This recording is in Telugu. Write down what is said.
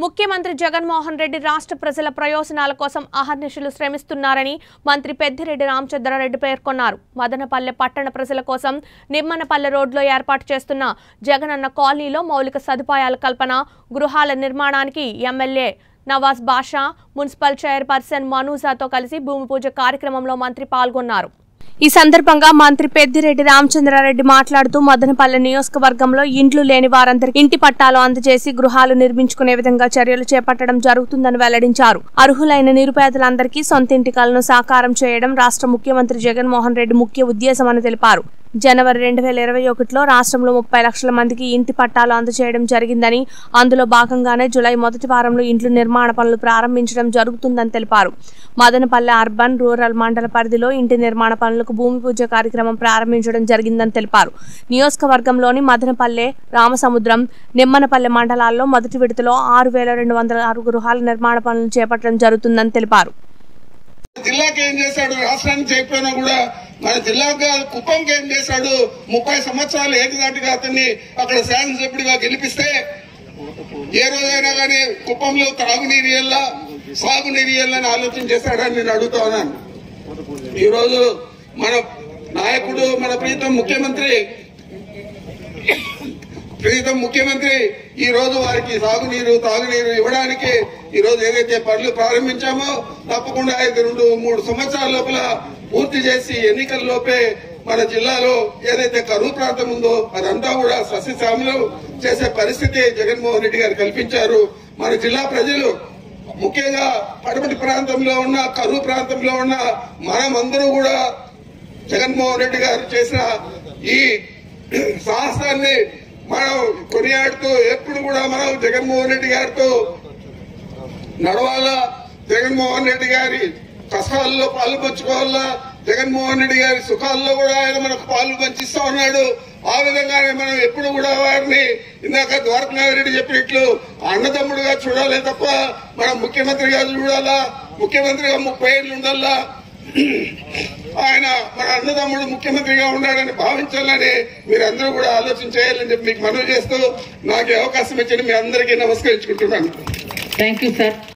ముఖ్యమంత్రి జగన్మోహన్ రెడ్డి రాష్ట్ర ప్రజల ప్రయోజనాల కోసం అహర్నిశలు శ్రమిస్తున్నారని మంత్రి పెద్దిరెడ్డి రామచంద్రారెడ్డి పేర్కొన్నారు మదనపల్లె పట్టణ ప్రజల కోసం నిమ్మనపల్లె రోడ్లో ఏర్పాటు చేస్తున్న జగనన్న కాలనీలో మౌలిక సదుపాయాల కల్పన గృహాల నిర్మాణానికి MLA Nawaz Basha municipal chairperson మనూజాతో కలిసి భూమి పూజ కార్యక్రమంలో మంత్రి పాల్గొన్నారు ఈ సందర్భంగా మంత్రి పెద్దిరెడ్డి రామచంద్రారెడ్డి మాట్లాడుతూ మదనపల్లె నియోజకవర్గంలో ఇండ్లు లేని వారందరికీ ఇంటి పట్టాలు అందజేసి గృహాలు నిర్మించుకునే విధంగా చర్యలు చేపట్టడం జరుగుతుందని వెల్లడించారు అర్హులైన నిరుపేదలందరికీ సొంతింటి కలను సాకారం చేయడం రాష్ట్ర ముఖ్యమంత్రి జగన్మోహన్ రెడ్డి ముఖ్య ఉద్దేశమని తెలిపారు జనవరి రెండు వేల ఇరవై ఒకటిలో రాష్ట్రంలో ముప్పై లక్షల మందికి ఇంటి పట్టాలు అందజేయడం జరిగిందని అందులో భాగంగానే జులై మొదటి వారంలో ఇండ్లు నిర్మాణ పనులు ప్రారంభించడం జరుగుతుందని తెలిపారు మదనపల్లె అర్బన్ రూరల్ మండల పరిధిలో ఇంటి నిర్మాణ పనులకు భూమి పూజ కార్యక్రమం ప్రారంభించడం జరిగిందని తెలిపారు నియోజకవర్గంలోని మదనపల్లె రామసముద్రం నిమ్మనపల్లె మండలాల్లో మొదటి విడతలో ఆరు వేల రెండు వందల ఆరు గృహాల నిర్మాణ పనులు చేపట్టడం జరుగుతుందని తెలిపారు జిల్లాకి ఏం చేశాడు రాష్ట్రానికి చేయకపోయినా కూడా మన జిల్లాకు కుప్పంకి ఏం చేశాడు ముప్పై సంవత్సరాలు ఏకదాటిగా అతన్ని అక్కడ శాసనసభ్యుడిగా గెలిపిస్తే ఏ రోజైనా కానీ కుప్పంలో త్రాగునీరు ఇయ్యాలా సాగునీరు ఇయ్యాలని ఆలోచన చేశాడని నేను అడుగుతా ఉన్నాను ఈ రోజు మన నాయకుడు మన ప్రీతం ముఖ్యమంత్రి ప్రీతం ముఖ్యమంత్రి ఈ రోజు వారికి సాగునీరు తాగునీరు ఇవ్వడానికి ఈ రోజు ఏదైతే పనులు ప్రారంభించామో తప్పకుండా ఐదు రెండు మూడు సంవత్సరాల లోపల పూర్తి చేసి ఎన్నికల లోపే మన జిల్లాలో ఏదైతే కరువు ప్రాంతం ఉందో అదంతా కూడా సస్యశ్యామలు చేసే పరిస్థితి జగన్మోహన్ రెడ్డి గారు కల్పించారు మన జిల్లా ప్రజలు ముఖ్యంగా పడమటి ప్రాంతంలో ఉన్న కరువు ప్రాంతంలో ఉన్న మనమందరూ కూడా జగన్మోహన్ రెడ్డి గారు చేసిన ఈ సాహసాన్ని మనం కొనియాడుతూ ఎప్పుడు కూడా మనం జగన్మోహన్ రెడ్డి గారితో నడవాలా జగన్మోహన్ రెడ్డి గారి కష్టాల్లో పాలు పంచుకోవాలా జగన్మోహన్ రెడ్డి గారి సుఖాల్లో కూడా ఆయన మనకు పాలు పంచిస్తా ఉన్నాడు ఆ విధంగానే మనం ఎప్పుడు కూడా వారిని ఇందాక ద్వారకనాథ్ రెడ్డి చెప్పినట్లు అన్నదమ్ముడుగా చూడాలి తప్ప మనం ముఖ్యమంత్రిగా చూడాలా ముఖ్యమంత్రిగా ముప్పై ఏళ్ళు ఉండాలా ఆయన మన అన్నదమ్ముడు ముఖ్యమంత్రిగా ఉన్నాడని భావించాలని మీరందరూ కూడా ఆలోచన చేయాలని చెప్పి మీకు మనవి చేస్తూ నాకు ఈ అవకాశం ఇచ్చిన మీ అందరికీ నమస్కరించుకుంటున్నాను థ్యాంక్ యూ సార్